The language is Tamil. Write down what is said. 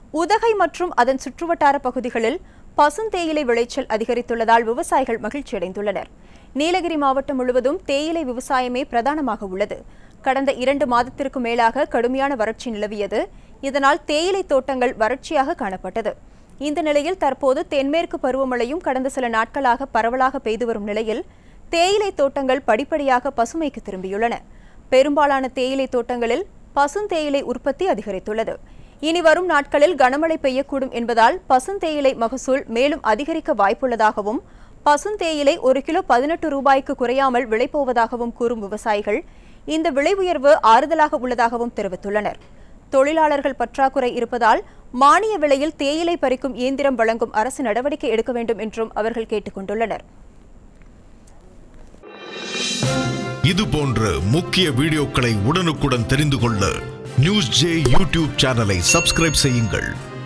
உதகை மற்றும் அதன் சுற்றுவட்டார பகுதிகளில் பசுந்தேயிலை விளைச்சல் அதிகரித்துள்ளதால் விவசாயிகள் மகிழ்ச்சியடைந்துள்ளனர் நீலகிரி மாவட்டம் முழுவதும் தேயிலை விவசாயமே பிரதானமாக உள்ளது கடந்த இரண்டு மாதத்திற்கு மேலாக கடுமையான வறட்சி நிலவியது இதனால் தேயிலை தோட்டங்கள் வறட்சியாக காணப்பட்டது இந்த நிலையில் தற்போது தென்மேற்கு பருவமழையும் கடந்த சில நாட்களாக பரவலாக பெய்து வரும் நிலையில் தேயிலை தோட்டங்கள் படிப்படியாக பசுமைக்கு திரும்பியுள்ளன பெரும்பாலான தேயிலை தோட்டங்களில் பசுந்தேயிலை உற்பத்தி அதிகரித்துள்ளது இனி வரும் நாட்களில் கனமழை பெய்யக்கூடும் என்பதால் பசுந்தேயிலை மகசூல் மேலும் அதிகரிக்க வாய்ப்புள்ளதாகவும் பசுந்தேயிலை ஒரு கிலோ பதினெட்டு ரூபாய்க்கு குறையாமல் விளைப்போவதாகவும் கூறும் விவசாயிகள் இந்த விலை உயர்வு ஆறுதலாக உள்ளதாகவும் தெரிவித்துள்ளனர் தொழிலாளர்கள் பற்றாக்குறை இருப்பதால் மானிய விலையில் தேயிலை பறிக்கும் இயந்திரம் வழங்கும் அரசு நடவடிக்கை எடுக்க வேண்டும் என்றும் அவர்கள் கேட்டுக் கொண்டுள்ளனர் இது போன்ற முக்கிய வீடியோக்களை உடனுக்குடன் தெரிந்து கொள்ள நியூஸ் ஜே யூடியூப் சேனலை சப்ஸ்கிரைப் செய்யுங்கள்